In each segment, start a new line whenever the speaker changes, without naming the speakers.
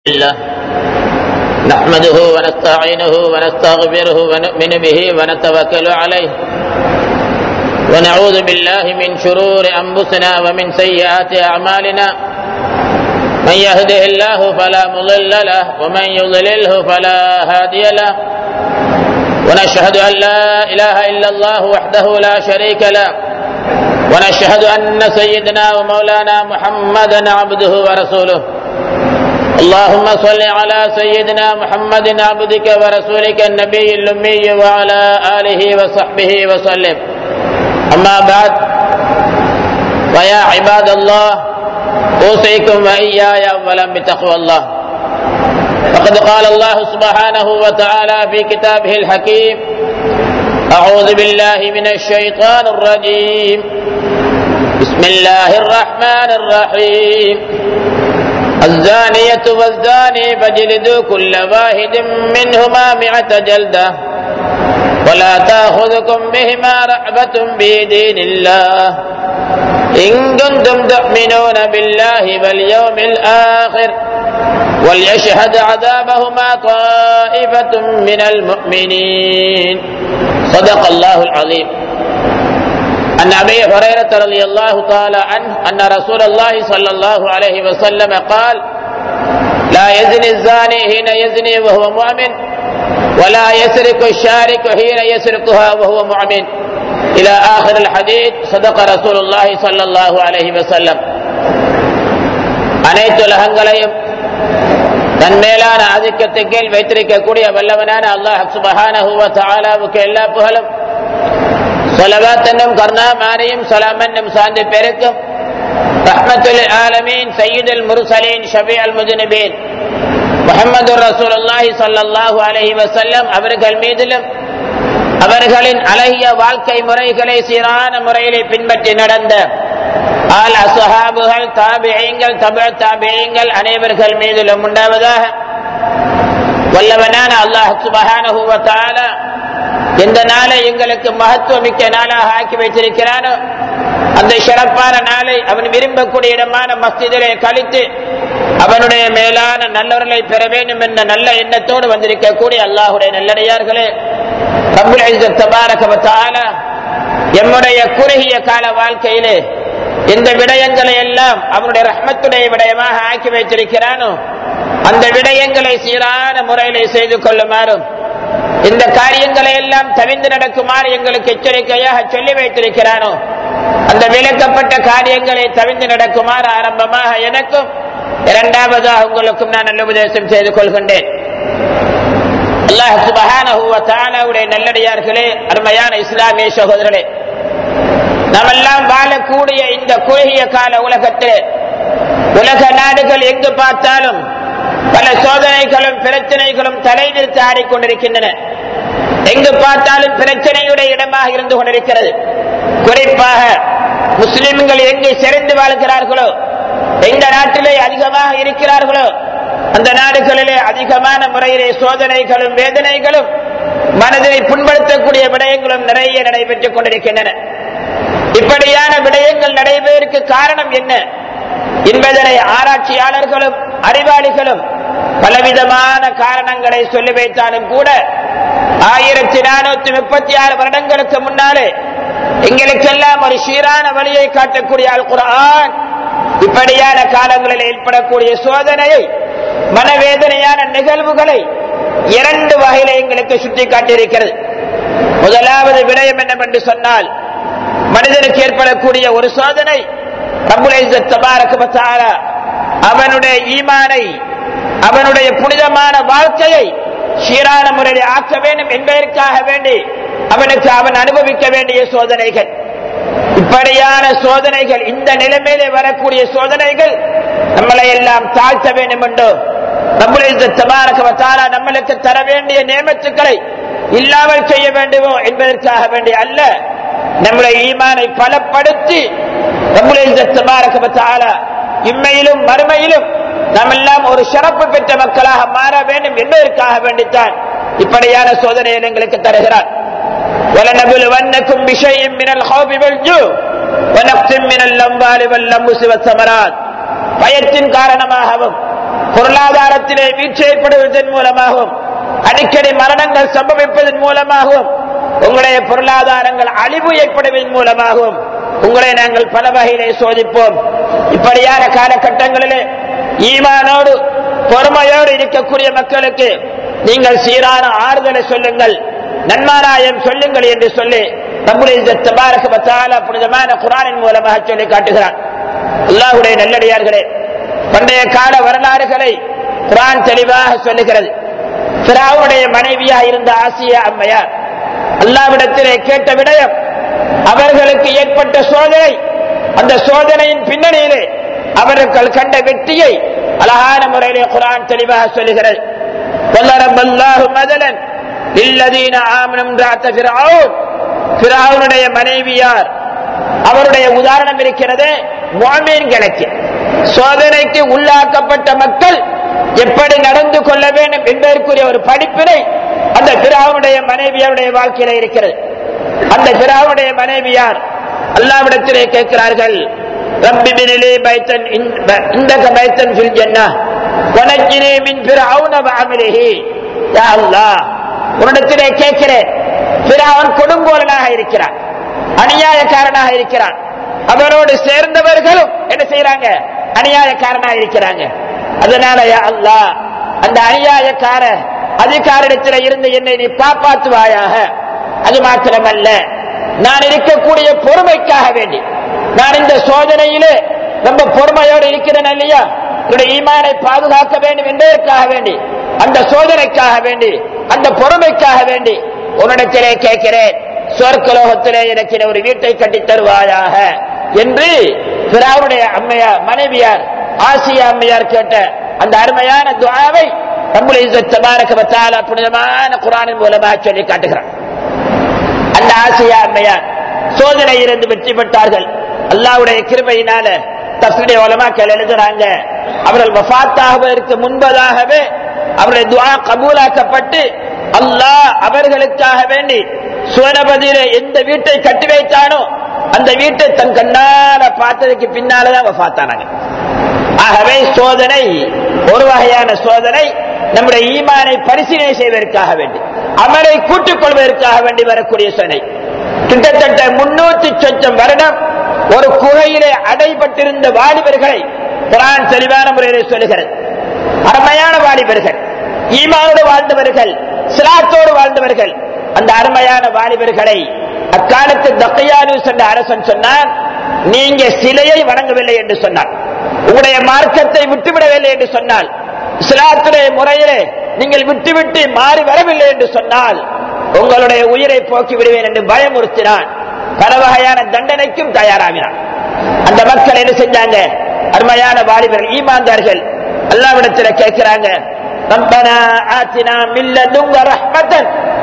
الله نحمده ونستعينه ونستغفره ونؤمن به ونتوكل عليه ونعوذ بالله من شرور أنفسنا ومن سيئات أعمالنا من يهده الله فلا مضل له ومن يضلله فلا هادي له ونشهد أن لا إله إلا الله وحده لا شريك له ونشهد أن سيدنا ومولانا محمدا عبده ورسوله اللهم صل على سيدنا محمد عبدك ورسولك النبي الأمي وعلى آله وصحبه وسلم أما بعد فيا عباد الله أوصيكم وإياي أولا بتقوى الله فقد قال الله سبحانه وتعالى في كتابه الحكيم أعوذ بالله من الشيطان الرجيم بسم الله الرحمن الرحيم الزانية والزاني فاجلدوا كل واحد منهما مئة جلدة ولا تأخذكم بهما رأبة بدين الله إن كنتم تؤمنون بالله واليوم الآخر وليشهد عذابهما طائفة من المؤمنين صدق الله العظيم عن ابي هريره رضي الله تعالى عنه ان رسول الله صلى الله عليه وسلم قال لا يزني الزاني حين يزني وهو مؤمن ولا يسرق الشارك حين يسرقها وهو مؤمن الى اخر الحديث صدق رسول الله صلى الله عليه وسلم அனைத்து உலகங்களையும் தன் மேலான ஆதிக்கத்தை கீழ் வைத்திருக்கக்கூடிய வல்லவனான அல்லாஹ் சுபஹானஹுவ தாலாவுக்கு எல்லா புகழும் சொலவாத் என்னும் கருணாமானியும் சலாம் என்னும் சார்ந்த பெருக்கும் ரஹ்மத்துல் ஆலமீன் சையீதுல் முர்சலீன் ஷபி அல் முஜினபீன் முகமது ரசூலுல்லாஹி ஸல்லல்லாஹு அலைஹி வஸல்லம் அவர்கள் மீதிலும் அவர்களின் அழகிய வாழ்க்கை முறைகளை சீரான முறையிலே பின்பற்றி நடந்த ஆல் அசுஹாபுகள் தாபியங்கள் தப தாபியங்கள் அனைவர்கள் மீதிலும் உண்டாவதாக வல்லவனான அல்லாஹ் சுபஹானஹு வ தஆலா எந்த நாளை எங்களுக்கு மகத்துவமிக்க நாளாக ஆக்கி வைத்திருக்கிறானோ அந்த சிறப்பான நாளை அவன் விரும்பக்கூடிய இடமான மஸ்திதிலே கழித்து அவனுடைய மேலான நல்லவர்களை பெற வேண்டும் என்ற நல்ல எண்ணத்தோடு வந்திருக்கக்கூடிய அல்லாஹுடைய நல்லடையார்களே எம்முடைய குறுகிய கால வாழ்க்கையிலே எந்த விடயங்களை எல்லாம் அவனுடைய ரஹ்மத்துடைய விடயமாக ஆக்கி வைத்திருக்கிறானோ அந்த விடயங்களை சீரான முறையிலே செய்து கொள்ளுமாறும் இந்த காரியங்களை எல்லாம் தவிந்து நடக்குமாறு எங்களுக்கு எச்சரிக்கையாக சொல்லி வைத்திருக்கிறானோ அந்த விளக்கப்பட்ட காரியங்களை தவிந்து நடக்குமாறு ஆரம்பமாக எனக்கும் இரண்டாவதாக உங்களுக்கும் நான் நல்ல உபதேசம் செய்து கொள்கின்றேன் அல்லாஹ் சுபஹானுடைய நல்லடியார்களே அருமையான இஸ்லாமிய சகோதரர்களே நாமெல்லாம் வாழக்கூடிய இந்த குறுகிய கால உலகத்திலே உலக நாடுகள் எங்கு பார்த்தாலும் பல சோதனைகளும் பிரச்சனைகளும் தலை நிறுத்தி ஆடிக்கொண்டிருக்கின்றன எங்கு பார்த்தாலும் பிரச்சனையுடைய இடமாக இருந்து கொண்டிருக்கிறது குறிப்பாக முஸ்லிம்கள் எங்கு சிறந்து வாழ்கிறார்களோ எந்த நாட்டிலே அதிகமாக இருக்கிறார்களோ அந்த நாடுகளிலே அதிகமான முறையிலே சோதனைகளும் வேதனைகளும் மனதை புண்படுத்தக்கூடிய விடயங்களும் நிறைய நடைபெற்றுக் கொண்டிருக்கின்றன இப்படியான விடயங்கள் நடைபெறற்கு காரணம் என்ன என்பதனை ஆராய்ச்சியாளர்களும் அறிவாளிகளும் பலவிதமான காரணங்களை சொல்லி வைத்தாலும் கூட ஆயிரத்தி நானூத்தி முப்பத்தி ஆறு வருடங்களுக்கு முன்னாலே எங்களுக்கெல்லாம் ஒரு சீரான வழியை காட்டக்கூடிய அல் குரான் இப்படியான காலங்களில் ஏற்படக்கூடிய சோதனையை மனவேதனையான நிகழ்வுகளை இரண்டு வகையில எங்களுக்கு சுட்டி காட்டியிருக்கிறது முதலாவது விடயம் என்னவென்று சொன்னால் மனிதனுக்கு ஏற்படக்கூடிய ஒரு சோதனை அவனுடைய ஈமானை அவனுடைய புனிதமான வாழ்க்கையை சீரான முறையில் ஆக்க வேண்டும் என்பதற்காக வேண்டி அவனுக்கு அவன் அனுபவிக்க வேண்டிய சோதனைகள் இப்படியான சோதனைகள் இந்த நிலைமையிலே வரக்கூடிய சோதனைகள் நம்மளை எல்லாம் தாழ்த்த வேண்டும் என்றோ நம்மளுக்கு நம்மளுக்கு தர வேண்டிய நியமத்துக்களை இல்லாமல் செய்ய வேண்டுமோ என்பதற்காக வேண்டிய அல்ல நம்முடைய ஈமானை பலப்படுத்தி இம்மையிலும் மறுமையிலும் நாம் எல்லாம் ஒரு சிறப்பு பெற்ற மக்களாக மாற வேண்டும் என்பதற்காக வேண்டித்தான் இப்படியான சோதனை எங்களுக்கு தருகிறார் ولنبلونكم بشيء من الخوف والجوع ونقص من الأموال والأنفس والثمرات பயத்தின் காரணமாகவும்
பொருளாதாரத்திலே வீழ்ச்சி ஏற்படுவதன் மூலமாகவும் அடிக்கடி மரணங்கள் சம்பவிப்பதன் மூலமாகவும் உங்களுடைய பொருளாதாரங்கள் அழிவு ஏற்படுவதன் மூலமாகவும் உங்களை நாங்கள் பல வகையிலே சோதிப்போம் இப்படியான காலகட்டங்களிலே ஈமானோடு பொறுமையோடு இருக்கக்கூடிய மக்களுக்கு நீங்கள் சீரான ஆறுதலை சொல்லுங்கள் நன்மாராயம் சொல்லுங்கள் என்று சொல்லி நம்முடைய தபாரக பத்தால புனிதமான குரானின் மூலமாக சொல்லி காட்டுகிறான் அல்லாஹுடைய நல்லடியார்களே பண்டைய கால வரலாறுகளை குரான் தெளிவாக சொல்லுகிறது பிராவுடைய மனைவியாக இருந்த ஆசிய அம்மையார் அல்லாவிடத்திலே கேட்ட விடயம் அவர்களுக்கு ஏற்பட்ட சோதனை அந்த சோதனையின் பின்னணியிலே அவர்கள் கண்ட வெற்றியை அழகான முறையிலே குரான் தெளிவாக சொல்லுகிறது وضرب الله مثلا للذين آمنوا امرأة فرعون பிராவுனுடைய மனைவியார் அவருடைய உதாரணம் இருக்கிறது முஅமீன்களுக்கு சோதனைக்கு உள்ளாக்கப்பட்ட மக்கள் எப்படி நடந்து கொள்ள வேண்டும் என்பதற்குரிய ஒரு படிப்பினை அந்த பிராவுடைய மனைவியாருடைய வாழ்க்கையில இருக்கிறது அந்த பிராவுடைய மனைவியார் அல்லாவிடத்திலே கேட்கிறார்கள் ரப்பி பினிலே பைத்தன் இந்த பைத்தன் ஃபில் ஜன்னா வனஜினே மின் பிராவுன வஅமலிஹி யா அல்லாஹ் உன்னிடத்திலே கேட்கிறேன் பிராவன் கொடுங்கோலனாக இருக்கிறான் அநியாயக்காரனாக இருக்கிறான் அவரோடு சேர்ந்தவர்களும் என்ன செய்யறாங்க அநியாயக்காரனாக இருக்கிறாங்க அதனால யா அல்லாஹ் அந்த அநியாயக்கார அதிகாரிடத்தில் இருந்து என்னை நீ காப்பாற்றுவாயாக அது மாத்திரமல்ல நான் இருக்கக்கூடிய பொறுமைக்காக வேண்டி நான் இந்த சோதனையிலே ரொம்ப பொறுமையோடு இருக்கிறேன் இல்லையா என்னுடைய ஈமானை பாதுகாக்க வேண்டும் என்பதற்காக வேண்டி அந்த சோதனைக்காக வேண்டி அந்த பொறுமைக்காக வேண்டி உன்னிடத்திலே கேட்கிறேன் சொர்க்கலோகத்திலே எனக்கு ஒரு வீட்டை கட்டி தருவாயாக என்று பிராவுடைய அம்மையார் மனைவியார் ஆசியா அம்மையார் கேட்ட அந்த அருமையான துவாவை நம்முடைய தபாரக புனிதமான குரானின் மூலமாக சொல்லி காட்டுகிறார் அந்த ஆசியா அம்மையார் சோதனை இருந்து வெற்றி பெற்றார்கள் அல்லாவுடைய கிருபையினால தஸ்னுடைய உலமாக்கள் எழுதுறாங்க அவர்கள் வஃத்தாகுவதற்கு முன்பதாகவே அவருடைய துவா கபூலாக்கப்பட்டு அல்லாஹ் அவர்களுக்காக வேண்டி சுவனபதியில எந்த வீட்டை கட்டி வைத்தானோ அந்த வீட்டை தன் கண்ணால பார்த்ததுக்கு பின்னாலதான் வஃத்தானாங்க ஆகவே சோதனை ஒரு வகையான சோதனை நம்முடைய ஈமானை பரிசீலனை செய்வதற்காக வேண்டி அமலை கூட்டிக் கொள்வதற்காக வேண்டி வரக்கூடிய சோதனை கிட்டத்தட்ட முன்னூத்தி சொச்சம் வருடம் ஒரு குகையிலே அடைபட்டிருந்த வாலிபர்களை குரான் தெளிவான முறையிலே சொல்லுகிறது அருமையான வாலிபர்கள் ஈமானோடு வாழ்ந்தவர்கள் சிலாத்தோடு வாழ்ந்தவர்கள் அந்த அருமையான வாலிபர்களை அக்காலத்து தக்கையானு சென்ற அரசன் சொன்னார் நீங்க சிலையை வணங்கவில்லை என்று சொன்னார் உங்களுடைய மார்க்கத்தை விட்டுவிடவில்லை என்று சொன்னால் சிலாத்துடைய முறையிலே நீங்கள் விட்டுவிட்டு மாறி வரவில்லை என்று சொன்னால் உங்களுடைய உயிரை போக்கி விடுவேன் என்று பயமுறுத்தினான் பல வகையான தண்டனைக்கும் தயாராகினான் அந்த மக்கள் என்ன செஞ்சாங்க அருமையான வாலிபர்கள் ஈமாந்தார்கள் அல்லாவிடத்தில் கேட்கிறாங்க ربنا آتنا من لدنك رحمة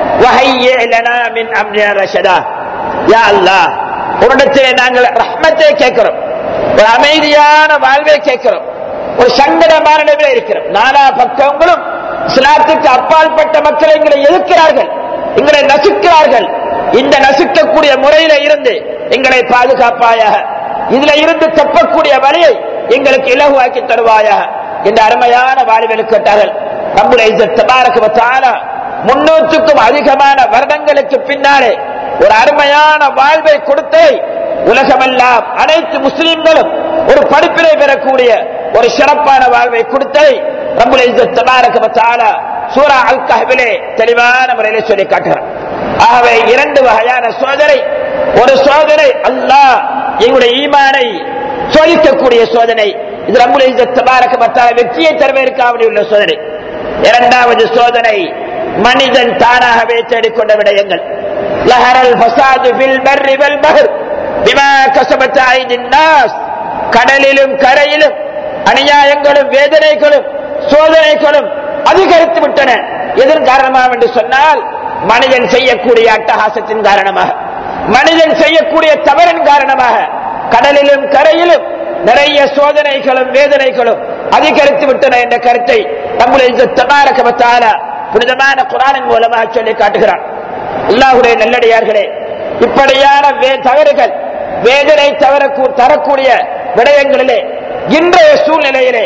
وهيئ لنا من أمرنا رشدا يا الله உன்னிடத்திலே நாங்கள் ரஹ்மத்தை கேட்கிறோம் ஒரு அமைதியான வாழ்வை கேட்கிறோம் ஒரு சங்கடமான நிலையில் இருக்கிறோம் நானா பக்கங்களும் இஸ்லாத்துக்கு அப்பாற்பட்ட மக்கள் எங்களை எதிர்க்கிறார்கள் எங்களை நசுக்கிறார்கள் இந்த நசுக்கக்கூடிய முறையில இருந்து எங்களை பாதுகாப்பாயாக இதுல இருந்து தப்பக்கூடிய வழியை எங்களுக்கு இலகுவாக்கி தருவாயாக இந்த அருமையான வாழ்வில் கேட்டார்கள் நம்முடைய தபாரக்கு முன்னூற்றுக்கும் அதிகமான வருடங்களுக்கு பின்னாலே ஒரு அருமையான வாழ்வை கொடுத்தை உலகமெல்லாம் அனைத்து முஸ்லிம்களும் ஒரு படிப்பினை பெறக்கூடிய ஒரு சிறப்பான வாழ்வை கொடுத்ததை நம்முடைய தபாரக்கு சூரா அல் கஹ்விலே தெளிவான முறையிலே சொல்லி காட்டுகிறார் ஆகவே இரண்டு வகையான சோதனை ஒரு சோதனை அல்லாஹ் எங்களுடைய ஈமானை சோதிக்கக்கூடிய சோதனை இது நம்முடைய தபாரக மத்தால வெற்றியை தருவதற்காக உள்ள சோதனை இரண்டாவது சோதனை மனிதன் தானாகவே தேடிக்கொண்ட விடயங்கள் லஹரல் ஃபசாது பில் பர்ரி வல் பஹர் பிமா கசபத் ஐதின் நாஸ் கடலிலும் கரையிலும் அநியாயங்களும் வேதனைகளும் சோதனைகளும் அதிகரித்து விட்டன எதன் காரணமாக என்று சொன்னால் மனிதன் செய்யக்கூடிய அட்டகாசத்தின் காரணமாக மனிதன் செய்யக்கூடிய தவறின் காரணமாக கடலிலும் கரையிலும் நிறைய சோதனைகளும் வேதனைகளும் அதிகரித்து விட்டன என்ற கருத்தை நம்முடைய தபாரகமத்தால புனிதமான குரானின் மூலமாக சொல்லி காட்டுகிறான் அல்லாஹுடைய நல்லடியார்களே இப்படியான தவறுகள் வேதனை தவற தரக்கூடிய விடயங்களிலே இன்றைய சூழ்நிலையிலே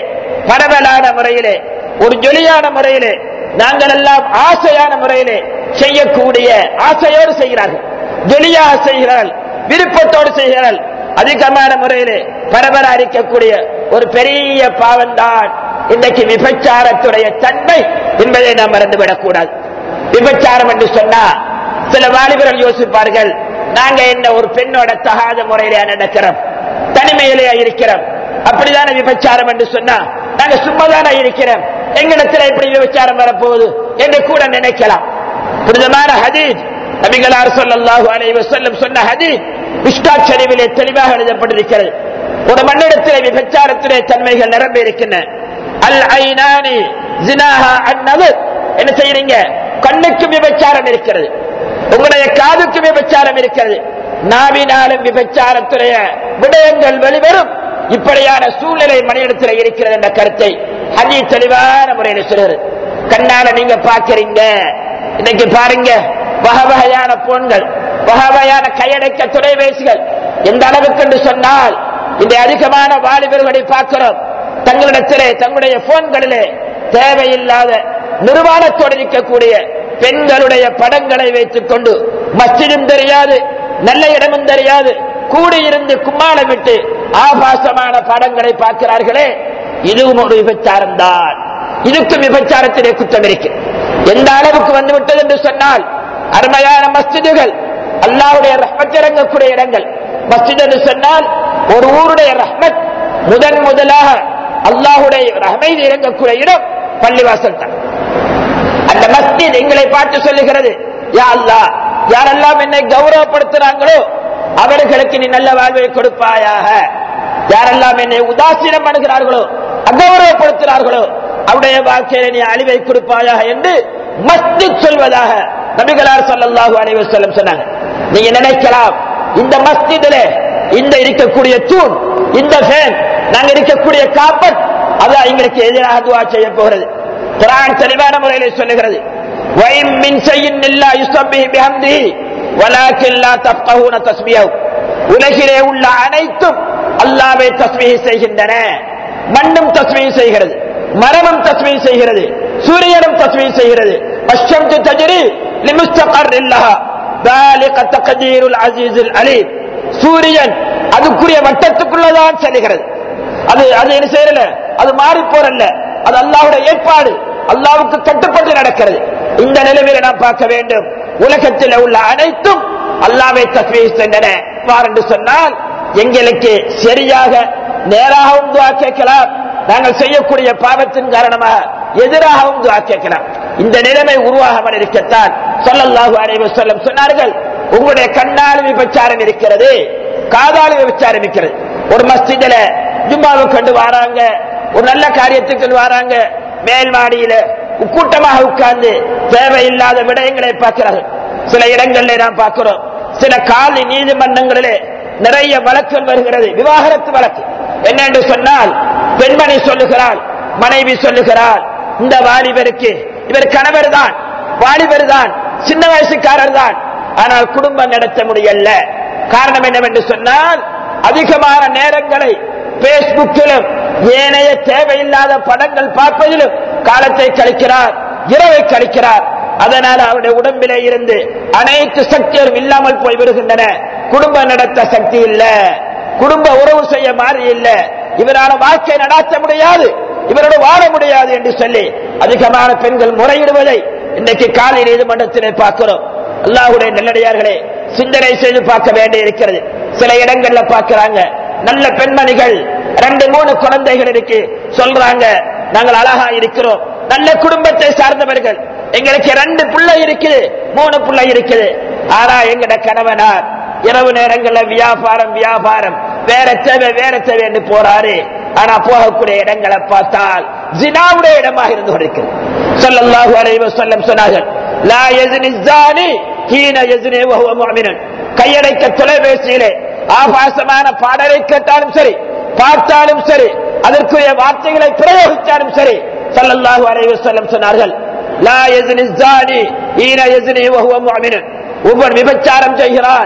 பரவலான முறையிலே ஒரு ஜொலியான முறையிலே நாங்கள் எல்லாம் ஆசையான முறையிலே செய்யக்கூடிய ஆசையோடு செய்கிறார்கள் ஜொலியாக செய்கிறார்கள் விருப்பத்தோடு செய்கிறார்கள் அதிகமான முறையிலே பரபராரிக்கக்கூடிய ஒரு பெரிய பாவம்தான் இன்றைக்கு விபச்சாரத்துடைய தன்மை என்பதை நாம் மறந்துவிடக் கூடாது விபச்சாரம் என்று சொன்னா சில வாலிபர்கள் யோசிப்பார்கள் நாங்க என்ன ஒரு பெண்ணோட தகாத முறையிலே நடக்கிறோம் தனிமையிலே இருக்கிறோம் அப்படிதானே விபச்சாரம் என்று சொன்னா நாங்க சும்மாதானே இருக்கிறோம் எங்களிடத்தில் எப்படி விபச்சாரம் வரப்போகுது என்று கூட நினைக்கலாம் புனிதமான ஹதீஸ் நபிகளார் ஸல்லல்லாஹு அலைஹி வஸல்லம் சொன்ன ஹதீஸ் மிஷ்காத் ஷரீஃபிலே தெளிவாக எழுதப்பட்டிருக்கிறது ஒரு மண்ணிடத்திலே விபச்சாரத்திலே தன்மைகள் நிரம்பி இருக்கின்றன அல் ஐனானி ஜினாஹா அந்நவர் என்ன செய்யறீங்க கண்ணுக்கும் விபச்சாரம் இருக்கிறது உங்களுடைய காதுக்கும் விபச்சாரம் இருக்கிறது நாவினாலும் விபச்சாரத்துடைய விடயங்கள் வெளிவரும் இப்படியான சூழ்நிலை மனிதத்தில் இருக்கிறது என்ற கருத்தை ஹதி தெளிவான முறையில் சொல்றது கண்ணால நீங்க பாக்குறீங்க இன்னைக்கு பாருங்க வகை வகையான போன்கள் வகை வகையான கையடைக்க தொலைபேசிகள் எந்த அளவுக்கு என்று சொன்னால் இந்த அதிகமான வாலிபர்களை பார்க்கிறோம் தங்களிடத்திலே தங்களுடைய போன்களிலே தேவையில்லாத நிர்வாணத்தோடு இருக்கக்கூடிய பெண்களுடைய படங்களை வைத்துக் கொண்டு மஸ்ஜிதும் தெரியாது நல்ல இடமும் தெரியாது கூடியிருந்து கும்மாளமிட்டு ஆபாசமான படங்களை பார்க்கிறார்களே இதுவும் ஒரு விபச்சாரம் தான் இதுக்கும் விபச்சாரத்திலே குற்றம் இருக்கு எந்த அளவுக்கு வந்து விட்டது என்று சொன்னால் அருமையான மஸ்ஜிதுகள் அல்லாவுடைய ரஹ்மத் இறங்கக்கூடிய இடங்கள் மஸ்ஜித் என்று சொன்னால் ஒரு ஊருடைய ரஹ்மத் முதன் முதலாக அல்லாஹுடைய ரஹ்மையில் இறங்கக்கூடிய இடம் பள்ளிவாசல் தான் அந்த மஸ்ஜித் எங்களை பார்த்து சொல்லுகிறது யா அல்லாஹ் யாரெல்லாம் என்னை கௌரவப்படுத்துறாங்களோ அவர்களுக்கு நீ நல்ல வாழ்வை கொடுப்பாயாக யாரெல்லாம் என்னை உதாசீனம் பண்ணுகிறார்களோ அகௌரவப்படுத்துகிறார்களோ அவருடைய வாழ்க்கையில நீ அழிவை கொடுப்பாயாக என்று மஸ்ஜித் சொல்வதாக நபிகளார் ஸல்லல்லாஹு அலைஹி வஸல்லம் சொன்னாங்க நீங்க நினைக்கலாம் இந்த மஸ்ஜிதில இந்த இருக்கக்கூடிய தூண் இந்த ஃபேன் நாங்க இருக்கக்கூடிய காப்பட் அதான் எங்களுக்கு எதிராக துவா செய்ய போகிறது குரான் தெளிவான முறையில் சொல்லுகிறது வயம் மின் செய்யின் இல்லா யுஸ்தபிஹி பிஹம்திஹி வலாக்கின் லா தஃப்கஹூன தஸ்பியஹு உலகிலே உள்ள அனைத்தும் அல்லாஹ்வை தஸ்பீஹ் செய்கின்றன மண்ணும் தஸ்பீஹ் செய்கிறது மரமும் தஸ்பீஹ் செய்கிறது சூரியனும் தஸ்பீஹ் செய்கிறது அஷ்ஷம்து தஜ்ரி லிமுஸ்தகர் இல்லஹா ذلك تقدير العزيز العليم சூரியன் அதுக்குரிய வட்டத்துக்குள்ளதான் செல்கிறது அது அது என்ன செய்யறல அது மாறி போறல்ல அது அல்லாஹ்வுடைய ஏற்பாடு அல்லாஹ்வுக்கு கட்டுப்பட்டு நடக்கிறது இந்த நிலைமையில நாம் பார்க்க வேண்டும் உலகத்தில் உள்ள அனைத்தும் அல்லாவை தஸ்மீஸ் சென்றன என்று சொன்னால் எங்களுக்கு சரியாக நேராகவும் துவா கேட்கலாம் நாங்கள் செய்யக்கூடிய பாவத்தின் காரணமாக எதிராகவும் துவா கேட்கலாம் இந்த நிலைமை உருவாகாமல் இருக்கத்தான் சொல்லல்லாஹு அலைஹி வஸல்லம் சொன்னார்கள் உங்களுடைய கண்ணாலும் விபச்சாரம் இருக்கிறது காதாலும் விபச்சாரம் இருக்கிறது ஒரு மஸ்ஜிதில ஜும்மாவை கண்டு வராங்க ஒரு நல்ல காரியத்துக்கு வராங்க மேல் மாடியில கூட்டமாக உட்கார்ந்து தேவையில்லாத விடயங்களை பார்க்கிறார்கள் சில இடங்களிலே நாம் பார்க்கிறோம் சில காலி நீதிமன்றங்களிலே நிறைய வழக்குகள் வருகிறது விவாகரத்து வழக்கு என்ன என்று சொன்னால் பெண்மணி சொல்லுகிறாள் மனைவி சொல்லுகிறாள் இந்த வாலிபருக்கு இவர் கணவர் தான் வாலிபர் தான் சின்ன வயசுக்காரர் தான் ஆனால் குடும்பம் நடத்த முடியல காரணம் என்னவென்று சொன்னால் அதிகமான நேரங்களை பேஸ்புக்கிலும் ஏனைய தேவையில்லாத படங்கள் பார்ப்பதிலும் காலத்தை கழிக்கிறார் இரவை கழிக்கிறார் அதனால அவருடைய உடம்பிலே இருந்து அனைத்து சக்தியும் இல்லாமல் போய் விடுகின்றன குடும்பம் நடத்த சக்தி இல்ல குடும்ப உறவு செய்ய மாறி இல்ல இவரான வாழ்க்கை நடாத்த முடியாது இவரோடு வாழ முடியாது என்று சொல்லி அதிகமான பெண்கள் முறையிடுவதை இன்றைக்கு காலை நீதிமன்றத்திலே பார்க்கிறோம் அல்லாஹுடைய நல்லடியார்களே சிந்தனை செய்து பார்க்க வேண்டி இருக்கிறது சில இடங்கள்ல பார்க்கிறாங்க நல்ல பெண்மணிகள் ரெண்டு மூணு குழந்தைகள் இருக்கு சொல்றாங்க நாங்கள் அழகா இருக்கிறோம் நல்ல குடும்பத்தை சார்ந்தவர்கள் எங்களுக்கு ரெண்டு பிள்ளை இருக்குது மூணு பிள்ளை இருக்குது ஆனா எங்கட கணவனார் இரவு நேரங்கள்ல வியாபாரம் வியாபாரம் வேற தேவை வேற தேவை என்று போறாரு ஆனா போகக்கூடிய இடங்களை பார்த்தால் ஜினாவுடைய இடமாக இருந்து கொண்டிருக்கிறது சொல்லல்லாஹு அலைஹி வஸல்லம் சொன்னார்கள் லா யஸ்னி ஸானி ஹீன யஸ்னி வஹுவ முஃமினன் கையடைக்க தொலைபேசியிலே ஆபாசமான பாடலை கேட்டாலும் சரி பார்த்தாலும் சரி அதற்குரிய வார்த்தைகளை பிரயோகித்தாலும் சரி சல்லல்லாஹு அலைஹி வஸல்லம் சொன்னார்கள் லா யஸ்னி ஸானி ஹீன யஸ்னி வஹுவ முஃமினன் ஒவ்வொரு விபச்சாரம் செய்கிறான்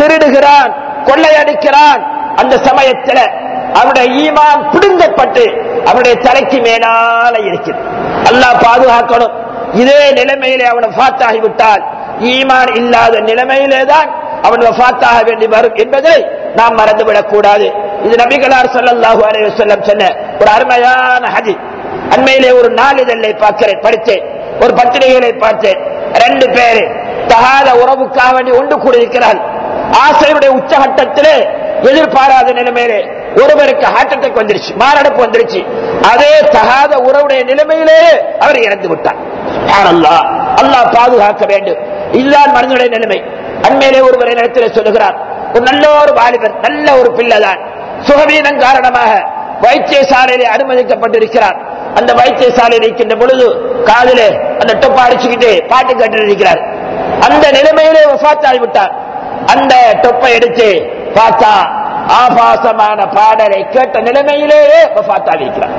திருடுகிறான் கொள்ளையடிக்கிறான் அந்த சமயத்தில் அவருடைய ஈமான் பிடுங்கப்பட்டு அவனுடைய தலைக்கு மேலால இருக்குது அல்லாஹ் பாதுகாக்கணும் இதே நிலைமையிலே அவன் ஃபாத்தாகி விட்டால் ஈமான் இல்லாத நிலைமையிலே தான் அவன் வஃபாத்தாக வேண்டி வரும் என்பதை நாம் மறந்துவிடக் கூடாது இது நபிகளார் ஸல்லல்லாஹு அலைஹி வஸல்லம் சொன்ன ஒரு அருமையான ஹதீஸ் அண்மையிலே ஒரு நாளிதழை பார்க்கிறேன் படித்தேன் ஒரு பத்திரிகைகளை பார்த்தேன் ரெண்டு பேரு தகாத உறவுக்காக வேண்டி ஒன்று கூடியிருக்கிறார் ஆசையுடைய உச்சகட்டத்திலே எதிர்பாராத நிலைமையிலே ஒருவருக்கு ஹார்ட் அட்டாக் வந்துருச்சு மாரடைப்பு வந்துருச்சு அதே தகாத உறவுடைய நிலைமையிலேயே அவர் இறந்து விட்டார் சுப்ஹானல்லாஹ். அல்லாஹ் பாதுகாக்க வேண்டும் இதுதான் மனிதனுடைய நிலைமை அண்மையிலே ஒருவர் இடத்திலே சொல்லுகிறார் ஒரு நல்ல ஒரு வாலிபர் நல்ல ஒரு பிள்ளைதான் சுகவீனம் காரணமாக வைத்தியசாலையிலே அனுமதிக்கப்பட்டிருக்கிறார் அந்த வைத்தியசாலையில் இருக்கின்ற பொழுது காதிலே அந்த டொப்பா அடிச்சுக்கிட்டு பாட்டு கேட்டு இருக்கிறார் அந்த நிலைமையிலே வஃபாத்தாகி விட்டார் அந்த டொப்பை எடுத்து பார்த்தா ஆபாசமான பாடலை கேட்ட நிலைமையிலேயே வஃபாத்தாகி இருக்கிறார்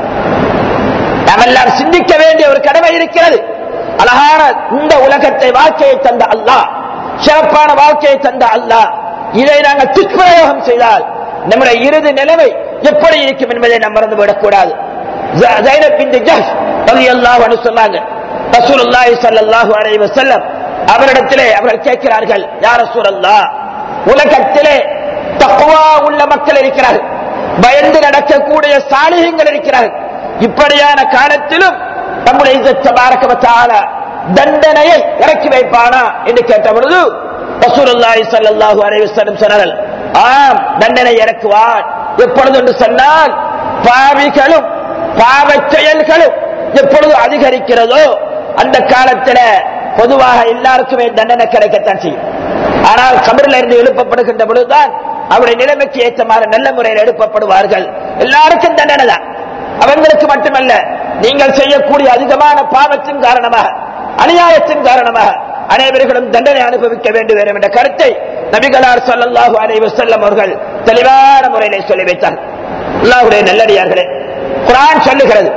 நாம் எல்லாம் சிந்திக்க வேண்டிய ஒரு கடமை இருக்கிறது அழகான இந்த உலகத்தை வாழ்க்கையை தந்த அல்லாஹ் சிறப்பான வாழ்க்கையை தந்த அல்லாஹ் இதை நாங்கள் துஷ்பிரயோகம் செய்தால் நம்முடைய இறுதி நிலைமை எப்படி இருக்கும் என்பதை நாம் மறந்து விடக்கூடாது ஜ- ஜைனப் பின் ஜஹ்ஷ் ரலியல்லாஹு அன்ஹு சொன்னாங்க ரசூலுல்லாஹி ஸல்லல்லாஹு அலைஹி வஸல்லம் அவரிடத்திலே அவர்கள் கேட்கிறார்கள் யா ரசூலல்லாஹ் உலகத்திலே தக்வா உள்ள மக்கள் இருக்கிறார்கள் பயந்து நடக்கக்கூடிய சாலிகங்கள் இருக்கிறார்கள் இப்படியான காலத்திலும் நம்முடைய இஸ்ஸத் தபாரக வ தஆலா தண்டனையை இறக்கி வைப்பானா என்று கேட்ட பொழுது ரசூலுல்லாஹி ஸல்லல்லாஹு அலைஹி வஸல்லம் சொன்னார்கள் ஆம் தண்டனை இறக்குவான் எப்பொழுது என்று சொன்னால் பாவிகளும் பாவச் செயல்களும் எப்பொழுது அதிகரிக்கிறதோ அந்த காலத்தில் பொதுவாக எல்லாருக்குமே தண்டனை கிடைக்கத்தான் செய்யும் ஆனால் கபரில் இருந்து எழுப்பப்படுகின்ற பொழுதுதான் அவருடைய நிலைமைக்கு ஏற்றமாறு நல்ல முறையில் எழுப்பப்படுவார்கள் எல்லாருக்கும் தண்டனை தான் அவங்களுக்கு மட்டுமல்ல நீங்கள் செய்யக்கூடிய அதிகமான பாவத்தின் காரணமாக அநியாயத்தின் காரணமாக அனைவர்களும் தண்டனை அனுபவிக்க வேண்டும் என்ற கருத்தை நபிகளார் ஸல்லல்லாஹு அலைஹி வஸல்லம் அவர்கள் தெளிவான முறையிலே சொல்லி வைத்தார் அல்லாஹ்வுடைய நல்லடியார்களே குர்ஆன் சொல்லுகிறது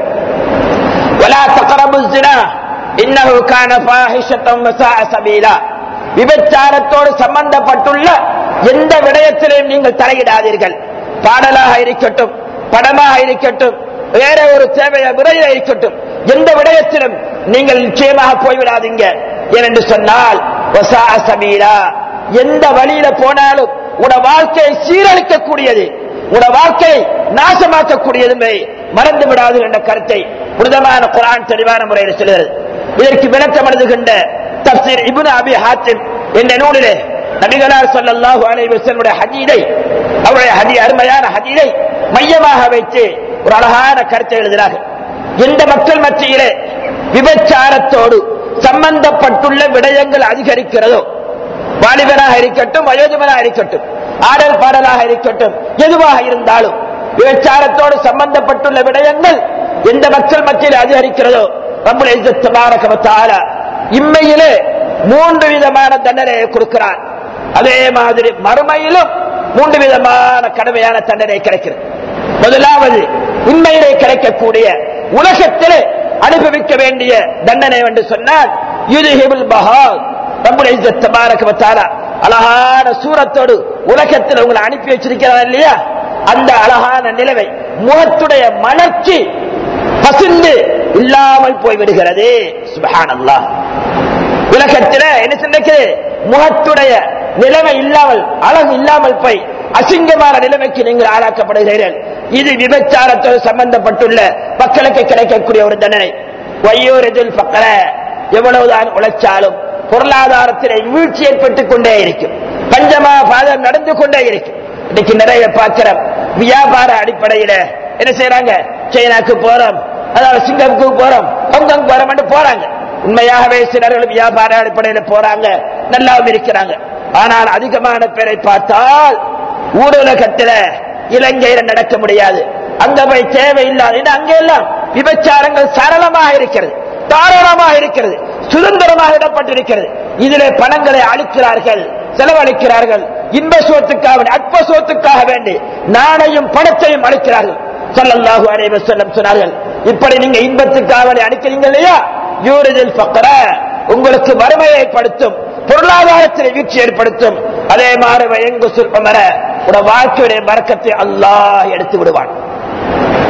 ولا تقربوا الزنا انه كان فاحشة وساء سبيلا விபச்சாரத்தோடு சம்பந்தப்பட்டுள்ள எந்த விடயத்திலையும் நீங்கள் தலையிடாதீர்கள் பாடலாக இருக்கட்டும் படமாக இருக்கட்டும் வேற ஒரு தேவைய முறையில இருக்கட்டும் எந்த விடயத்திலும் நீங்கள் நிச்சயமாக போய்விடாதீங்க ஏனென்று சொன்னால் வசா சபீரா எந்த வழியில போனாலும் உட வாழ்க்கையை சீரழிக்கக்கூடியது உட வாழ்க்கையை நாசமாக்கக்கூடியதுமே மறந்து விடாது என்ற கருத்தை புனிதமான குரான் தெளிவான முறையில் சொல்கிறது இதற்கு விளக்கம் எழுதுகின்ற தப்சீர் இப்னு அபி ஹாத்திம் என்ற நூலிலே நபிகளார் ஸல்லல்லாஹு அலைஹி வஸல்லம் ஹதீதை அவருடைய ஹதி அருமையான ஹதீதை மையமாக வைத்து ஒரு அழகான கருத்தை எழுதுகிறார்கள் எந்த மக்கள் மத்தியிலே விபச்சாரத்தோடு சம்பந்தப்பட்டுள்ள விடயங்கள் அதிகரிக்கிறதோ வாலிபனாக இருக்கட்டும் வயோதிபனாக இருக்கட்டும் ஆடல் பாடலாக இருக்கட்டும் எதுவாக இருந்தாலும் விபச்சாரத்தோடு சம்பந்தப்பட்டுள்ள விடயங்கள் எந்த மக்கள் மத்தியில் அதிகரிக்கிறதோ நம்முடைய இஸ்ஸத் தபாரக வ தஆலா இம்மையிலே மூன்று விதமான தண்டனையை கொடுக்கிறார் அதே மாதிரி மறுமையிலும் மூன்று விதமான கடுமையான தண்டனை கிடைக்கிறது முதலாவது உண்மையிலே கிடைக்கக்கூடிய உலகத்திலே அனுபவிக்க வேண்டிய தண்டனை என்று சொன்னால் யுதுஹிபுல் பஹால் நம்முடைய இஸ்ஸத் தபாரக வ தஆலா அழகான சூரத்தோடு உலகத்தில் உங்களை அனுப்பி வச்சிருக்கிறார் இல்லையா அந்த அழகான நிலைமை முகத்துடைய மலர்ச்சி பசிந்து இல்லாமல் போய்விடுகிறது சுபஹானல்லாஹ் உலகத்தில என்ன சொன்னது முகத்துடைய நிலைமை இல்லாமல் அழகு இல்லாமல் போய் அசிங்கமான நிலைமைக்கு நீங்கள் ஆளாக்கப்படுகிறீர்கள் இது விபச்சாரத்தோடு சம்பந்தப்பட்டுள்ள மக்களுக்கு கிடைக்கக்கூடிய ஒரு தண்டனை வையோரதில் பக்கல எவ்வளவுதான் உழைச்சாலும் பொருளாதாரத்திலே வீழ்ச்சி ஏற்பட்டுக் கொண்டே இருக்கும் பஞ்சமா பாதம் நடந்து கொண்டே இருக்கும் இன்னைக்கு நிறைய பாத்திரம் வியாபார அடிப்படையில என்ன செய்யறாங்க சைனாக்கு போறோம் அதாவது சிங்கப்பூருக்கு போறோம் ஹாங்காங் போறோம் என்று போறாங்க உண்மையாகவே சிலர்கள் வியாபார அடிப்படையில் போறாங்க நல்லாவும் இருக்கிறாங்க ஆனால் அதிகமான பேரை பார்த்தால் ஊரகத்துல இலங்கையில நடக்க முடியாது அங்க போய் தேவையில்லாத ஏன்னா அங்க எல்லாம் விபச்சாரங்கள் சரளமாக இருக்கிறது தாராளமாக இருக்கிறது சுதந்திரமாக இடப்பட்டிருக்கிறது இதிலே பணங்களை அளிக்கிறார்கள் செலவழிக்கிறார்கள் இன்ப சோத்துக்காக வேண்டி, அற்ப சோத்துக்காக வேண்டி நாணையும் பணத்தையும் அளிக்கிறார்கள் ஸல்லல்லாஹு அலைஹி வஸல்லம் சொன்னார்கள் இப்படி நீங்க இன்பத்துக்காக வேண்டி அளிக்கிறீங்க இல்லையா யூரிதில் ஃபக்ர உங்களுக்கு வறுமையை ஏற்படுத்தும் பொருளாதாரத்தில் வீழ்ச்சி ஏற்படுத்தும் அதே மாதிரி வயங்கு சுற்பமர உட வாழ்க்கையுடைய மறக்கத்தை அல்லாஹ் எடுத்து விடுவான்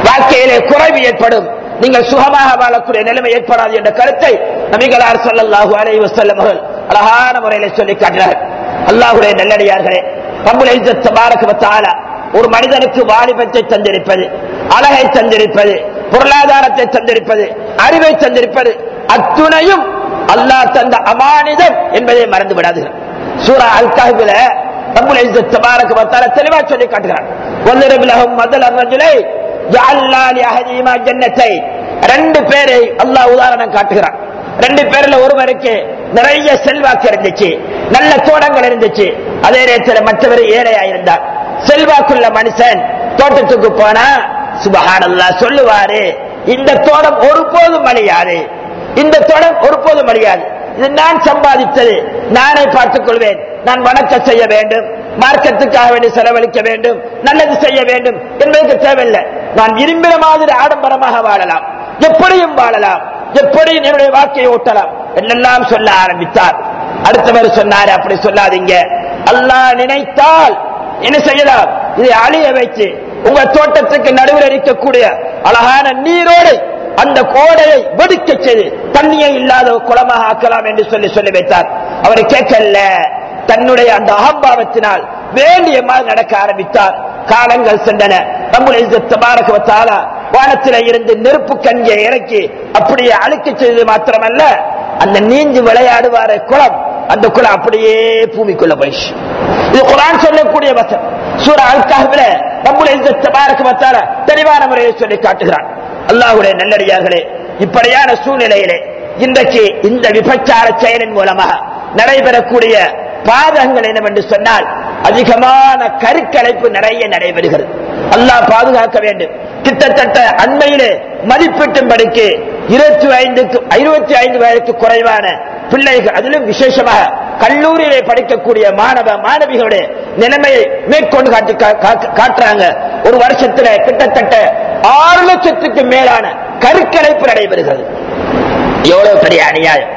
வாழ்க்கையிலே குறைவு ஏற்படும் நீங்கள் சுகமாக வாழக்கூடிய நிலைமை ஏற்படாது என்ற கருத்தை நபிகளார் ஸல்லல்லாஹு அலைஹி வஸல்லம் அவர்கள் அழகான முறையிலே சொல்லி காட்டினார் அல்லாஹ்வுடைய நல்லடியார்களே ரப்புல் இஸ்ஸத் தபாரக வ தஆலா ஒரு மனிதனுக்கு வாலிபத்தை தந்திருப்பது அழகை தந்திருப்பது பொருளாதாரத்தை தந்திருப்பது அறிவை தந்திருப்பது அத்துணையும் அல்லாஹ் தந்த அமானிதம் என்பதை மறந்து விடாதீர்கள் சூரா அல் கஹ்ஃபில ரப்புல் இஸ்ஸத் தபாரக வ தஆலா தெளிவா சொல்லி காட்டுகிறார் வல்லரபு லஹும் மதல ரஜுலை ஜஅல்னா லி அஹதிமா ஜன்னத்தை ரெண்டு பேரை அல்லாஹ் உதாரணம் காட்டுகிறான் ரெண்டு பேர்ல ஒருவருக்கு நிறைய செல்வாக்கு இருந்துச்சு நல்ல தோட்டங்கள் இருந்துச்சு அதே நேரத்தில் மற்றவர் ஏழையா இருந்தார் செல்வாக்குள்ள மனுஷன் தோட்டத்துக்கு போனா சுபஹானல்லா சொல்லுவாரு இந்த தோட்டம் ஒருபோதும் அழியாது இந்த தோட்டம் ஒருபோதும் அழியாது இது நான் சம்பாதித்தது நானே பார்த்துக் கொள்வேன் நான் வணக்கம் செய்ய வேண்டும் மார்க்கத்துக்காக வேண்டி செலவழிக்க வேண்டும் நல்லது செய்ய வேண்டும் என்பதற்கு தேவையில்லை நான் விரும்பின மாதிரி ஆடம்பரமாக வாழலாம் எப்படியும் வாழலாம் எப்படி என்னுடைய வாழ்க்கையை ஓட்டலாம் என்னெல்லாம் சொல்ல ஆரம்பித்தார் அடுத்தவர் சொன்னாரு அப்படி சொல்லாதீங்க அல்லாஹ் நினைத்தால் என்ன செய்யலாம் இதை அழிய வைத்து உங்க தோட்டத்துக்கு நடுவில் இருக்கக்கூடிய அழகான நீரோடு அந்த கோடையை வெடிக்க செய்து தண்ணியை இல்லாத குளமாக ஆக்கலாம் என்று சொல்லி சொல்லி வைத்தார் அவர் கேட்கல தன்னுடைய அந்த அகம்பாவத்தினால் வேண்டிய மாதிரி நடக்க ஆரம்பித்தார் காலங்கள் சென்றன நம்முடைய தபாரக வத்தாலா வானத்தில இருந்து நெருப்பு கஞ்சியை இறக்கி அப்படியே அழிக்க செய்தது மாத்திரமல்ல அந்த நீஞ்சு விளையாடுவார குளம் அந்த குளம் அப்படியே பூமிக்குள்ள போயிடுச்சு இது குரான் சொல்லக்கூடிய வசம் சூர அல்காஹ்வில நம்முடைய தபாரக வத்தாலா தெளிவான முறையை சொல்லி காட்டுகிறான் அல்லாஹுடைய நல்லடியார்களே இப்படியான சூழ்நிலையிலே இன்றைக்கு இந்த விபச்சார செயலின் மூலமாக நடைபெறக்கூடிய பாதகங்கள் என்னவென்று சொன்னால் அதிகமான கருக்கலைப்பு நிறைய நடைபெறுகிறது அல்லாஹ் பாதுகாக்க வேண்டும் கிட்டத்தட்ட அண்மையிலே மதிப்பீட்டும்படிக்கு இருபத்தி ஐந்துக்கு இருபத்தி ஐந்து வயதுக்கு குறைவான பிள்ளைகள் அதிலும் விசேஷமாக கல்லூரியிலே படிக்கக்கூடிய மாணவ மாணவிகளுடைய நிலைமையை மேற்கொண்டு காட்டி கா- கா- காட்டுறாங்க ஒரு வருஷத்துல கிட்டத்தட்ட ஆறு லட்சத்துக்கு மேலான கருக்கலைப்பு நடைபெறுகிறது எவ்வளவு பெரிய அநியாயம்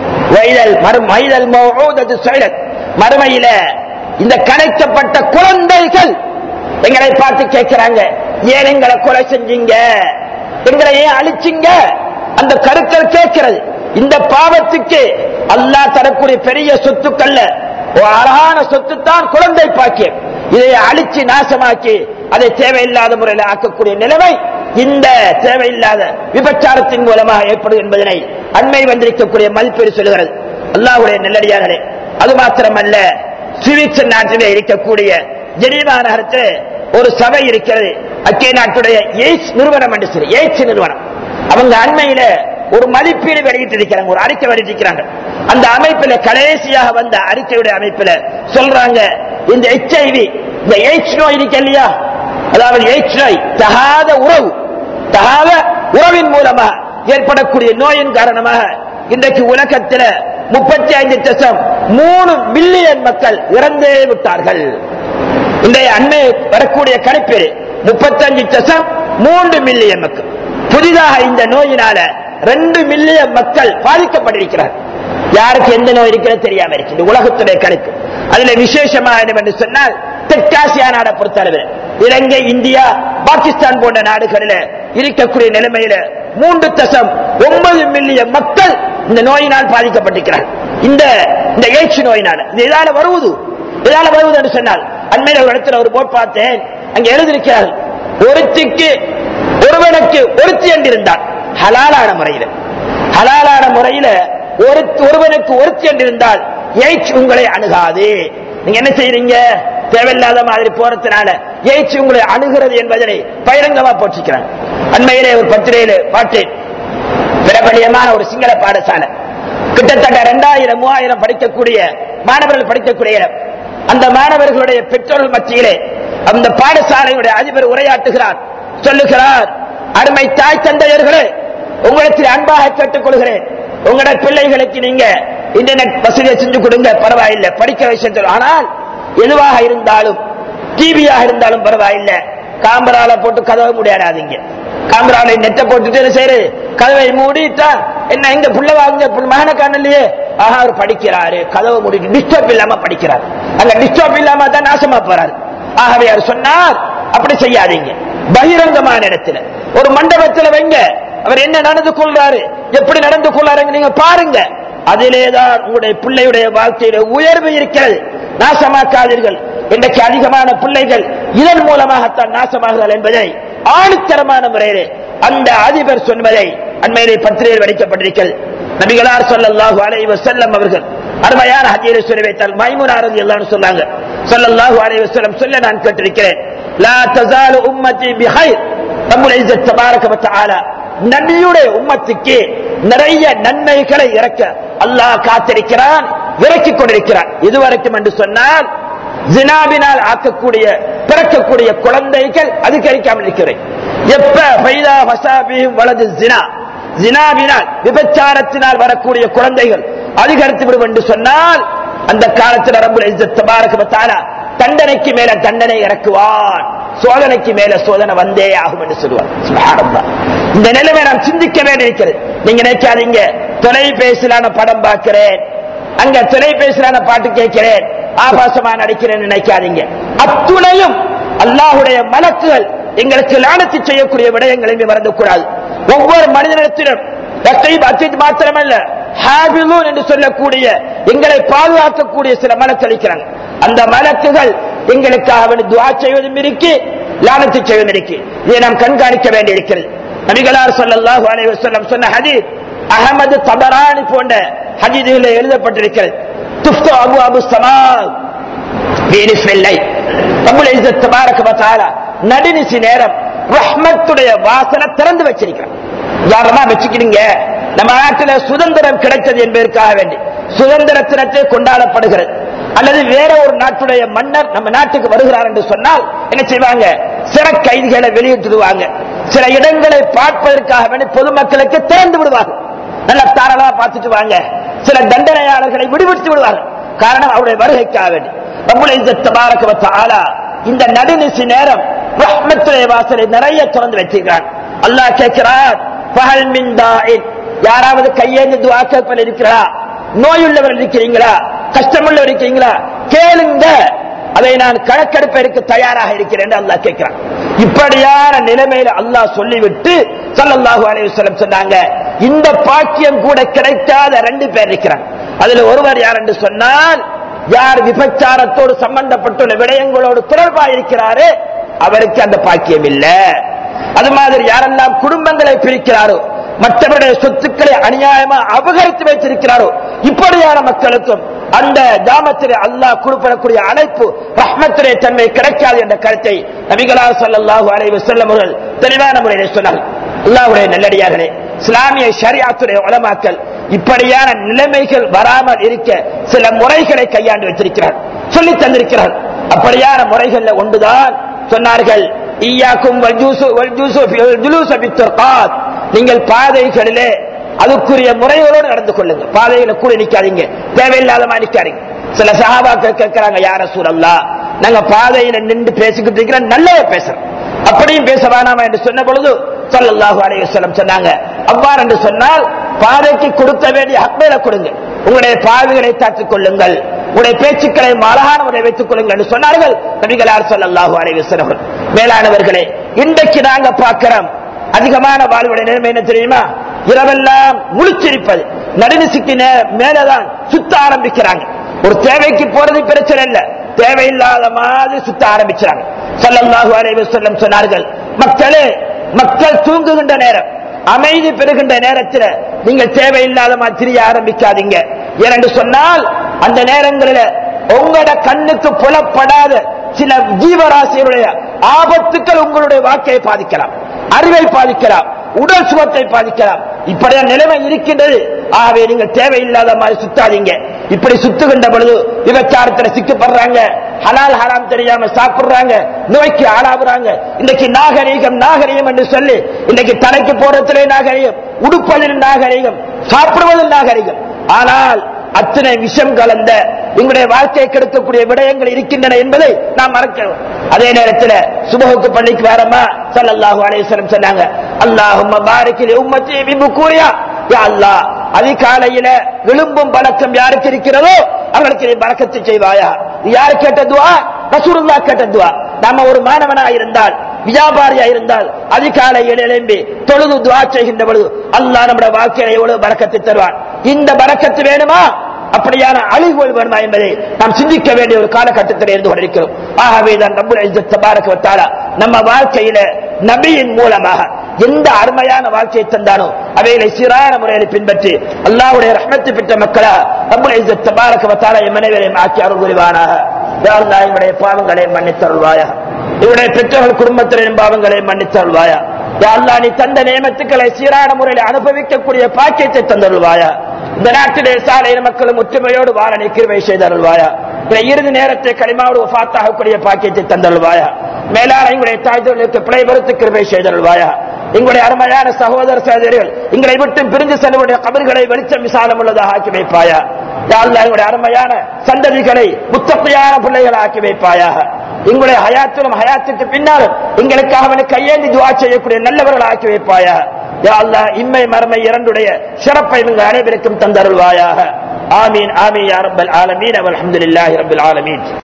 வைதல் மறு- வைதல் மௌஊதத்து சுயலத். மறுமையில இந்த கணைக்கப்பட்ட குழந்தைகள் எங்களை பார்த்து கேட்கிறாங்க ஏன் எங்களை கொலை செஞ்சீங்க எங்களை ஏன் அழிச்சீங்க அந்த கருக்கள் கேட்கிறது இந்த பாவத்துக்கு அல்லாஹ் தரக்கூடிய பெரிய சொத்துக்கள்ல ஒரு அழகான சொத்து தான் குழந்தை பாக்கியம் இதை அழிச்சு நாசமாக்கி அதை தேவையில்லாத முறையில் ஆக்கக்கூடிய நிலைமை இந்த தேவையில்லாத விபச்சாரத்தின் மூலமாக ஏற்படும் என்பதனை அண்மை வந்திருக்கக்கூடிய மதிப்பீடு சொல்லுகிறது அல்லாஹ்வுடைய நல்லடியார்களே அது மாத்திரமல்ல சுவிட்சர் நாட்டிலே இருக்கக்கூடிய ஜெனீவா நகரத்தில் ஒரு சபை இருக்கிறது அக்கே நாட்டுடைய எய்ட்ஸ் நிறுவனம் என்று சொல்லி எய்ட்ஸ் நிறுவனம் அவங்க அண்மையில ஒரு மதிப்பீடு வெளியிட்டு இருக்கிறாங்க ஒரு அறிக்கை வெளியிட்டிருக்கிறாங்க அந்த அமைப்பில் கடைசியாக வந்த அறிக்கையுடைய அமைப்பில் சொல்றாங்க இந்த எச்ஐவி இந்த எய்ட்ஸ் நோய் இருக்கு இல்லையா அதாவது எய்ட்ஸ் நோய் தகாத உறவு தகாத உறவின் மூலமாக ஏற்படக்கூடிய நோயின் காரணமாக இன்றைக்கு உலகத்தில் முப்பத்தி ஐந்து தசம் மூணு மில்லியன் மக்கள் இறந்தே விட்டார்கள் இன்றைய அண்மை வரக்கூடிய கணிப்பீடு முப்பத்தஞ்சு தசம் மூன்று மில்லியன் மக்கள் புதிதாக இந்த நோயினால ரெண்டு மில்லியன் மக்கள் பாதிக்கப்பட்டிருக்கிறார் யாருக்கு எந்த நோய் இருக்கிறது தெரியாம இருக்கு இந்த உலகத்துடைய கணக்கு அதுல விசேஷமா என்று சொன்னால் தெற்காசியா நாடை பொறுத்தளவில் இலங்கை இந்தியா பாகிஸ்தான் போன்ற நாடுகளில் இருக்கக்கூடிய நிலைமையில மூன்று தசம் ஒன்பது மில்லியன் மக்கள் இந்த நோயினால் பாதிக்கப்பட்டிருக்கிறார் இந்த இந்த எய்ட்ஸ் நோயினால் இது இதால வருவது இதால வருவது என்று சொன்னால் அண்மையில ஒரு இடத்துல ஒரு போட் பார்த்தேன் அங்க எழுதியிருக்கிறார் ஒருத்திக்கு ஒருவனுக்கு ஒருத்தி என்று இருந்தார் ஹலாலான முறையில் ஹலாலான முறையில ஒரு ஒருவனுக்கு ஒருத்தி என்று இருந்தால் எய்ட்ஸ் உங்களை அணுகாது நீங்க என்ன செய்றீங்க தேவையில்லாத மாதிரி போறதுனால எய்ட்ஸ் உங்களை அணுகிறது என்பதனை பகிரங்கமா போற்றிக்கிறாங்க அண்மையிலே ஒரு பத்திரையில பார்த்தேன் பிரபலியமான ஒரு சிங்கள பாடசாலை கிட்டத்தட்ட இரண்டாயிரம் மூவாயிரம் படிக்கக்கூடிய மாணவர்கள் படிக்கக்கூடிய இடம் அந்த மாணவர்களுடைய பெற்றோர்கள் மத்தியிலே அந்த பாடசாலையுடைய அதிபர் உரையாற்றுகிறார் சொல்லுகிறார் அருமை தாய் தந்தையர்களே உங்களுக்கு அன்பாக கேட்டுக் கொள்கிறேன் உங்களுடைய பிள்ளைகளுக்கு நீங்க இன்டர்நெட் வசதியை செஞ்சு கொடுங்க பரவாயில்லை படிக்க விஷயத்தில் ஆனால் எதுவாக இருந்தாலும் டிவியாக இருந்தாலும் பரவாயில்லை காம்பரால போட்டு கதவை முடியாடாதீங்க காம்பரால நெட்டை போட்டுட்டு என்ன செய்யறது கதவை மூடிட்டா என்ன எங்க புள்ள வாங்க மகனை காணலையே ஆஹா அவர் படிக்கிறாரு கதவை மூடிட்டு டிஸ்டர்ப் இல்லாம படிக்கிறார் அங்க டிஸ்டர்ப் இல்லாம தான் நாசமா போறாரு ஆகவே அவர் சொன்னார் அப்படி செய்யாதீங்க பகிரங்கமான இடத்துல ஒரு மண்டபத்துல வைங்க அவர் என்ன நடந்து கொள்றாரு எப்படி நடந்து கொள்றாருங்க நீங்க பாருங்க அதிலேதான் உங்களுடைய பிள்ளையுடைய வாழ்க்கையில உயர்வு இருக்கிறது நாசமாக்காதீர்கள் இன்றைக்கு அதிகமான பிள்ளைகள் இதன் மூலமாகத்தான் நாசமாகிறார்கள் என்பதை ஆணித்தரமான முறையிலே அந்த அதிபர் சொன்னதை அண்மையிலே பத்திரிகையில் வடிக்கப்பட்டிருக்கிறது நபிகளார் சொல்லல்லாஹு அலைஹி வஸல்லம் அவர்கள் அருமையான ஹதீரை சொல்லி வைத்தால் மைமுனார் எல்லாரும் சொன்னாங்க சொல்லல்லாஹு அலைஹி வஸல்லம் சொல்ல நான் கேட்டிருக்கிறேன் லா தஸாலு உம்மத்தி பிஹைர் ரப்புல் இஸ்ஸத் தபாரக வ தஆலா நபியுடைய உம்மத்துக்கு நிறைய நன்மைகளை இறக்க அல்லாஹ் காத்திருக்கிறான் இறக்கிக் கொண்டிருக்கிறான் இதுவரைக்கும் என்று சொன்னால் ஜினாபினால் ஆக்கக்கூடிய பிறக்கக்கூடிய குழந்தைகள் அதிகரிக்காமல் இருக்கிறேன் எப்ப பைதா வசாபியும் வலது ஜினா ஜினாபினால் விபச்சாரத்தினால் வரக்கூடிய குழந்தைகள் அதிகரித்து விடும் என்று சொன்னால் அந்த காலத்தில் ரப்புல் இஸ்ஸத் தபாரக வ தஆலா தண்டனைக்கு மேல தண்டனை இறக்குவான் சோதனைக்கு மேல சோதனை வந்தே ஆகும் என்று சொல்லுவார் சுப்ஹானல்லாஹ். இந்த நிலைமை நாம் சிந்திக்க வேண்டியிருக்கிறது நீங்க நினைக்காதீங்க தொலைபேசியிலான படம் பார்க்கிறேன் அங்க தொலைபேசியிலான பாட்டு கேட்கிறேன் ஆபாசமா நடிக்கிறேன் நினைக்காதீங்க அத்துணையும் அல்லாஹுடைய மலக்குகள் எங்களுக்கு லானத்து செய்யக்கூடிய விடயங்களை மறந்து கூடாது ஒவ்வொரு மனிதனிடத்திலும் ரத்தீப் அஜித் மாத்திரமல்ல ஹாபிலூன் என்று சொல்லக்கூடிய எங்களை பாதுகாக்கக்கூடிய சில மலக்கு அளிக்கிறாங்க அந்த மலக்குகள் எங்களுக்காக வேண்டி துவா செய்வதும் இருக்கு லானத்து செய்வதும் இருக்கு இதை நாம் கண்காணிக்க வேண்டியிருக்கிறது நபிகளார் ஸல்லல்லாஹு அலைஹி வஸல்லம் சொன்ன ஹதீஸ் அகமது தபரானி போன்ற ஹதீதுகளில் எழுதப்பட்டிருக்கிறது துஃப்து அபு அபு சமா நடுநிசி நேரம் ரஹ்மத்துடைய வாசனை திறந்து வச்சிருக்கிறான் உதாரணமா வச்சுக்கிடுங்க நம்ம நாட்டில சுதந்திரம் கிடைத்தது என்பதற்காக வேண்டி சுதந்திர தினத்தை கொண்டாடப்படுகிறது அல்லது வேற ஒரு நாட்டுடைய மன்னர் நம்ம நாட்டுக்கு வருகிறார் என்று சொன்னால் என்ன செய்வாங்க சிற கைதிகளை வெளியிட்டுடுவாங்க சில இடங்களை பார்ப்பதற்காக வேண்டி பொதுமக்களுக்கு திறந்து விடுவார்கள் நல்ல தாராளமா பார்த்துட்டு வாங்க சில தண்டனையாளர்களை விடுவித்து விடுவார்கள் காரணம் அவருடைய வருகைக்காக வேண்டி ரப்புல் இஸ்ஸத் தபாரக வ தஆலா இந்த நடுநிசி நேரம் ரஹ்மத்துடைய வாசலை நிறைய திறந்து வச்சிருக்கிறான் அல்லாஹ் கேட்கிறார் பகல் மின் தாயின் யாராவது கையேந்து துஆ கேட்பல் இருக்கிறா நோயுள்ளவர் இருக்கிறீங்களா கஷ்டமுள்ளவர் இருக்கிறீங்களா கேளுங்க அதை நான் கணக்கெடுப்பதற்கு தயாராக இருக்கிறேன் என்று அல்லாஹ் கேட்கிறான் இப்படியான நிலைமையில அல்லாஹ் சொல்லிவிட்டு ஸல்லல்லாஹு அலைஹி வஸல்லம் சொன்னாங்க இந்த பாக்கியம் கூட கிடைக்காத ரெண்டு பேர் இருக்கிறாங்க அதுல ஒருவர் யார் என்று சொன்னால் யார் விபச்சாரத்தோடு சம்பந்தப்பட்டுள்ள விடயங்களோடு தொடர்பாக இருக்கிறாரே அவருக்கு அந்த பாக்கியம் இல்ல அது மாதிரி யாரெல்லாம் குடும்பங்களை பிரிக்கிறாரோ மற்றவருடைய சொத்துக்களை அநியாயமா அபகரித்து வைத்திருக்கிறாரோ இப்படியான மக்களுக்கும் அந்த ஜாமத்திலே அல்லாஹ் குறிப்பிடக்கூடிய அழைப்பு ரஹ்மத்திலே தன்மை கிடைக்காது என்ற கருத்தை நபிகளா ஸல்லல்லாஹு அலைஹி வஸல்லம் அவர்கள் தெளிவான முறையில் சொன்னார்கள் அல்லாஹ்வுடைய நல்லடியார்களே இஸ்லாமிய ஷரியாத்துடைய உலமாக்கல் இப்படியான நிலைமைகள் வராமல் இருக்க சில முறைகளை கையாண்டு வைத்திருக்கிறார் சொல்லி தந்திருக்கிறார் அப்படியான முறைகள்ல ஒன்றுதான் சொன்னார்கள் ஈயாக்கும் வல்ஜூசு வல்ஜூசு ஃபி- ஜுலூச பித்தர்காத். நீங்கள் பாதைகளிலே அதுக்குரிய முறைகளோடு நடந்து கொள்ளுங்க பாதையில கூட நிக்காதீங்க தேவையில்லாத மாதிரி நிக்காதீங்க சில சஹாபாக்கள் கேட்கிறாங்க யார சூழல்லா நாங்க பாதையில நின்று பேசிக்கிட்டு இருக்கிறோம் நல்லத பேசுறோம் அப்படியும் பேச வேணாமா என்று சொன்ன பொழுது ஸல்லல்லாஹு அலைஹி வஸல்லம் சொன்னாங்க அவ்வாறு என்று சொன்னால் பாதைக்கு கொடுக்க வேண்டிய ஹக்மேல கொடுங்க உங்களுடைய பாதைகளை தாற்றிக் கொள்ளுங்கள் உங்களுடைய பேச்சுக்களை அழகான முறை வைத்துக் கொள்ளுங்கள் என்று சொன்னார்கள் நபிகளார் ஸல்லல்லாஹு அலைஹி வஸல்லம் அவர்கள். மேலானவர்களே இன்றைக்கு நாங்க பார்க்கிறோம் அதிகமான வாழ்வுடைய நிலைமை என்ன தெரியுமா இரவெல்லாம் முழிச்சிருப்பது நடுநிசிக்கு நே- மேலதான் சுத்த ஆரம்பிக்கிறாங்க ஒரு தேவைக்கு போறது பிரச்சனை இல்ல தேவையில்லாத மாதிரி சுத்த ஆரம்பிச்சாங்க ஸல்லல்லாஹு அலைஹி வஸல்லம் சொன்னார்கள் மக்களே மக்கள் தூங்குகின்ற நேரம் அமைதி பெறுகின்ற நேரத்தில் நீங்கள் தேவையில்லாத மாதிரி திரிய ஆரம்பிக்காதீங்க ஏனென்று சொன்னால் அந்த நேரங்களில் உங்களோட கண்ணுக்கு புலப்படாத சில ஜீவராசிகளுடைய ஆபத்துக்கள் உங்களுடைய வாழ்க்கையை பாதிக்கலாம் அறிவை பாதிக்கலாம் உடல் சுகத்தை பாதிக்கலாம் இப்படியான நிலைமை இருக்கின்றது ஆகவே நீங்கள் தேவையில்லாத மாதிரி சுத்தாதீங்க இப்படி சுத்துகின்ற பொழுது விபச்சாரத்துல சிக்கப்படுறாங்க ஹலால் ஹராம் தெரியாம சாப்பிடுறாங்க நோய்க்கு ஆளாகுறாங்க இன்னைக்கு நாகரீகம் நாகரீகம் என்று சொல்லி இன்னைக்கு தலைக்கு போறதிலே நாகரீகம் உடுப்பதில் நாகரீகம் சாப்பிடுவதில் நாகரீகம் ஆனால் அத்தனை விஷம் கலந்த எங்களுடைய வாழ்க்கையை கெடுக்கக்கூடிய விடயங்கள் இருக்கின்றன என்பதை நாம் மறக்கிறோம் அதே நேரத்தில் சுபகுக்கு பள்ளிக்கு வரமா ஸல்லல்லாஹு அலைஹி வஸல்லம் சொன்னாங்க அல்லாஹும்ம பாரிக் லி உம்மத்தி பி புக்கூரியா யா அல்லாஹ் அதிகாலையில விழும்பும் பழக்கம் யாருக்கு இருக்கிறதோ அவர்களுக்கு நீ பறக்கத்து செய்வாயா இது யாரு கேட்ட துவா ரசூலுல்லாஹ் கேட்ட துவா நாம ஒரு மாணவனா இருந்தால் வியாபாரியா இருந்தால் அதிகாலையில் எழும்பி தொழுது துவா செய்கின்ற பொழுது அல்லாஹ் நம்முடைய வாழ்க்கையில எவ்வளவு பறக்கத்தை தருவான் இந்த பறக்கத்து வேணுமா அப்படியான அழிவுகள் வேணுமா என்பதை நாம் சிந்திக்க வேண்டிய ஒரு காலகட்டத்தில் இருந்து கொண்டிருக்கிறோம் ஆகவே தான் ரப்புல் இஸ்ஸத் தபாரக வ தஆலா நம்ம வாழ்க்கையில நபியின் மூலமாக எந்த அருமையான வாழ்க்கையை தந்தானோ அவைகளை சீரான முறையில் பின்பற்றி அல்லாஹ்வுடைய ரஹ்மத்தை பெற்ற மக்களா ரப்புல் இஸ்ஸத் தபாரக வ தஆலா எம் அனைவரையும் ஆக்கி அருள் புரிவானாக யா அல்லாஹ் இவருடைய பாவங்களை மன்னித்தருள்வாயா இவருடைய பெற்றோர்கள் குடும்பத்தினரின் பாவங்களை மன்னித்தருள்வாயா யா அல்லாஹ் நீ தந்த நியமத்துக்களை சீரான முறையில் அனுபவிக்கக்கூடிய பாக்கியத்தை தந்தருள்வாயா இந்த நாட்டிலே சாலையில மக்களும் ஒற்றுமையோடு வாழ நீ கிருபை செய்தருள்வாயா இந்த இறுதி நேரத்தை களிமாவோடு வஃபாத்தாகக்கூடிய பாக்கியத்தை தந்தருள்வாயா மேலான எங்களுடைய தாய்தர்களுக்கு பிழை பொறுத்து கிருபை செய்தருள்வாயா எங்களுடைய அருமையான சகோதர சகோதரிகள் எங்களை விட்டு பிரிந்து செல்வடைய கபர்களை வெளிச்சம் விசாலம் உள்ளதாக ஆக்கி வைப்பாயா யா அல்லாஹ் எங்களுடைய அருமையான சந்ததிகளை முத்தப்பையான பிள்ளைகளை ஆக்கி வைப்பாயாக எங்களுடைய ஹயாத்திலும் ஹயாத்துக்கு பின்னாலும் எங்களுக்காக அவனை கையேந்தி துவா செய்யக்கூடிய நல்லவர்கள் ஆக்கி வைப்பாயா யா அல்லாஹ் இம்மை மறுமை இரண்டுடைய சிறப்பை நீங்கள் அனைவருக்கும் தந்தருள்வாயாக ஆமீன் ஆமீன் யா ரப்பல் ஆலமீன் அல்ஹம்துலில்லாஹி ரப்பில் ஆலமீன்